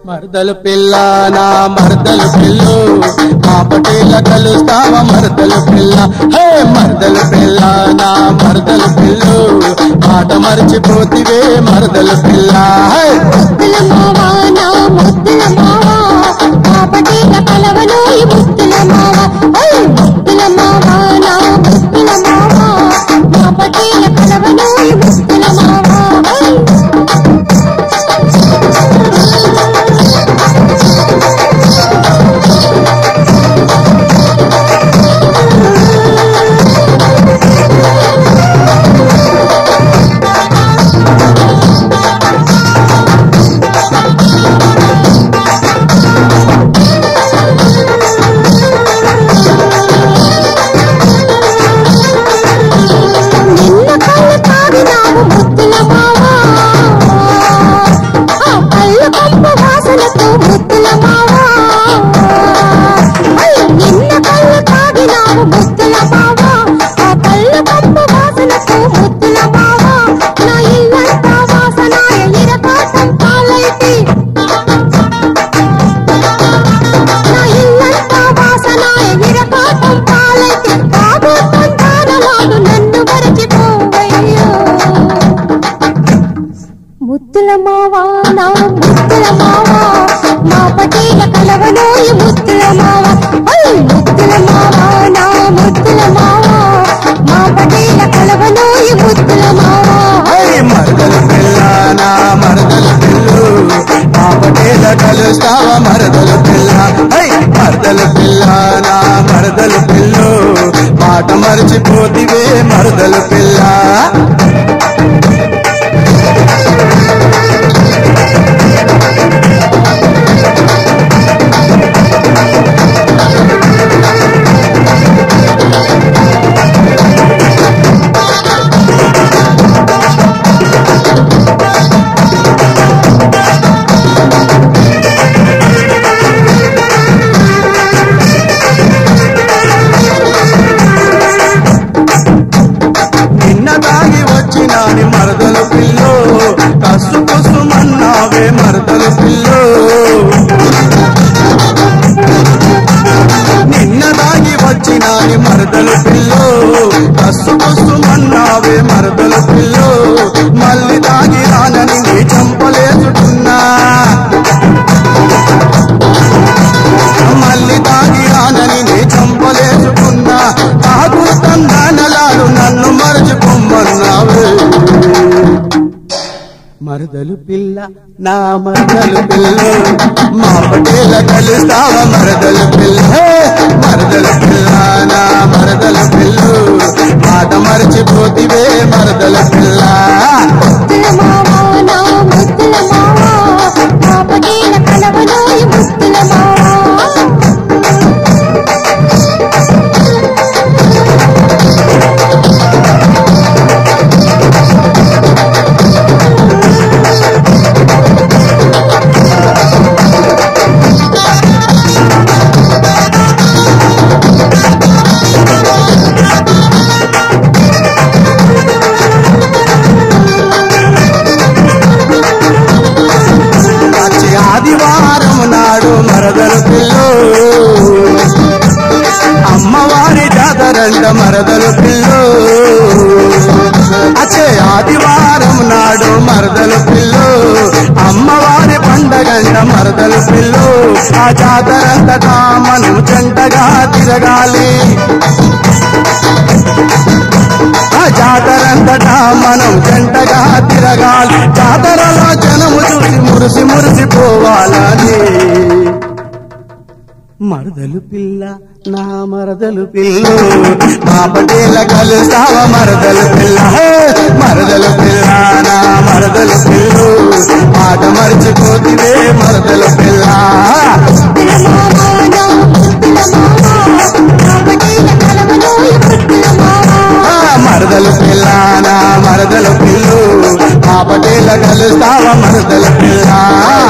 మరదలు పిల్ల నా మరదలు పిల్లు మా పటేల కలుస్తావా మరదలు పిల్ల హే మరదలు పిల్ల నా మరదలు పిల్లు మాట మర్చిపోతివే మరదలు పిల్ల హే ముద్దుల మావా నా ముద్దుల మావా మా పటేల కలవను ఈ ముద్దుల మావా ఓయ్ ముద్దుల మావా నా ముద్దుల మావా మా పటేల కలవను ఈ ముద్దుల మావా ఓయ్ నిన్న కళ్ళు తాగినావు ముద్దుల మావా ఆ కళ్ళు కంపు వాసనతో ముద్దుల మావా అయ్య, నిన్న కళ్ళు తాగినావు ముద్దుల మావా ఆ కళ్ళు కంపు వాసనతో ముద్దుల మావా నా ఇల్లంతా వాసనాయ ఇరకాటం పాలైతే నా ఇల్లంతా వాసనాయ ఇరకాటం పాలైతే బాబు సంతానలాడు నన్ను మరచిపోవయ్యో ముద్దుల మావా నా ముద్దుల మావా మా పటేల కలవను ఈ ముద్దుల మావా ఓయ్ ముద్దుల మావా నా ముద్దుల మావా మా పటేల కలవను ఈ ముద్దుల మావా హే మరదలు పిల్ల నా మరదలు పిల్లు మా పటేల కలుస్తావా మరదలు పిల్ల హే మరదలు పిల్ల నా మరదలు పిల్లు మాట మర్చిపోతివే మరదలు పిల్ల నిన్న దాగి వచ్చినాని మరదలు పిల్లు కసు కుసుమన్నావే మరదలు పిల్లు నిన్న దాగి వచ్చినాని మరదలు పిల్లు కసు కుసుమన్నావే మరదలు పిల్లు మళ్ళీ దాగి రానని నీ చంపలేసుకున్నా మళ్ళీ తాగి రానని నీ చంపలేసుకున్నా తాగు తందానలాడు నన్ను మరచిపోమ్మన్నావే మరదలు పిల్ల నా మరదలు పిల్ల మా పటేల కలుస్తావా మరదలు పిల్ల హే! మరదలు పిల్ల నా మరదలు పిల్ల మాట మరచిపోతివే మరదలు పిల్ల ముద్దుల మావా నా ముద్దుల మావా మా పటేల కలవను ఈ ముద్దుల మావా వచ్చే ఆదివారం నాడు మరదలు పిల్లు అమ్మవారి జాతరంట మరదలు పిల్లు అచ్చే ఆదివారం నాడు మరదలు పిల్లు అమ్మవారి పండగంట మరదలు పిల్లు ఆ జాతరంతటా మనం జంటగా తిరగాలి ఆ జాతరంతటా మనం జంటగా తిరగాలి జాతరలో జనము చూసి మురిసి మురిసిపోవాలని మరదలు పిల్ల నా మరదలు పిల్ల మా పటేల కలుస్తావా మరదలు పిల్ల హే! మరదలు పిల్ల నా మరదలు పిల్ల మాట మర్చిపోతివే మరదలు పిల్ల ముద్దుల మావా నా ముద్దుల మావా మా పటేల కలవను ఈ ముద్దుల మావా ఆ, మరదలు పిల్ల నా మరదలు పిల్లు మా పటేల కలుస్తావా మరదలు పిల్ల